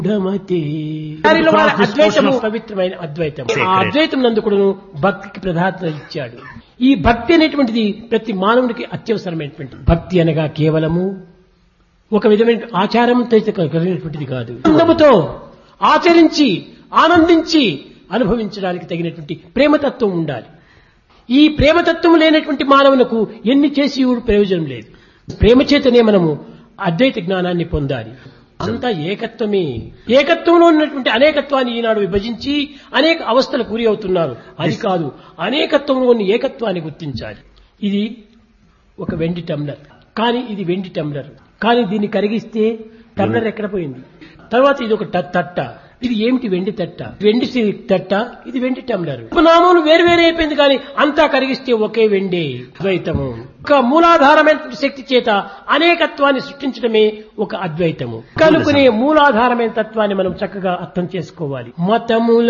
ధమతి దానిలో వారి అద్వైతము పవిత్రమైన అద్వైతం ఆ అద్వైతం నందు కూడాను భక్తికి ప్రధానత ఇచ్చాడు ఈ భక్తి అనేటువంటిది ప్రతి మానవునికి అత్యవసరమైనటువంటి భక్తి అనగా కేవలము ఒక విధమైన ఆచారంతో అయితే కలిగినటువంటిది కాదు ఆనందముతో ఆచరించి ఆనందించి అనుభవించడానికి తగినటువంటి ప్రేమతత్వం ఉండాలి ఈ ప్రేమతత్వం లేనటువంటి మానవులకు ఎన్ని చేసి కూడా ప్రయోజనం లేదు ప్రేమ చేతనే మనము అద్వైత జ్ఞానాన్ని పొందాలి అంతా ఏకత్వమే ఏకత్వంలో ఉన్నటువంటి అనేకత్వాన్ని ఈనాడు విభజించి అనేక అవస్థలు గురి అవుతున్నారు అది కాదు అనేకత్వంలో ఉన్న ఏకత్వాన్ని గుర్తించాలి ఇది ఒక వెండి టమ్లర్ కానీ ఇది వెండి టమ్లర్ కానీ దీన్ని కరిగిస్తే టమ్లర్ ఎక్కడ పోయింది తర్వాత ఇది ఒక ట- తట్ట ఇది ఏమిటి వెండి తట్ట వెండి సి- తట్ట ఇది వెండి టమ్లర్ నామములు వేరు వేరే అయిపోయింది కానీ అంతా కరిగిస్తే ఒకే వెండే ద్వైతము ఒక మూలాధారమైన శక్తి చేత అనేకత్వాన్ని సృష్టించడమే ఒక అద్వైతము కనుకునే మూలాధారమైన తత్వాన్ని మనం చక్కగా అర్థం చేసుకోవాలి మతముల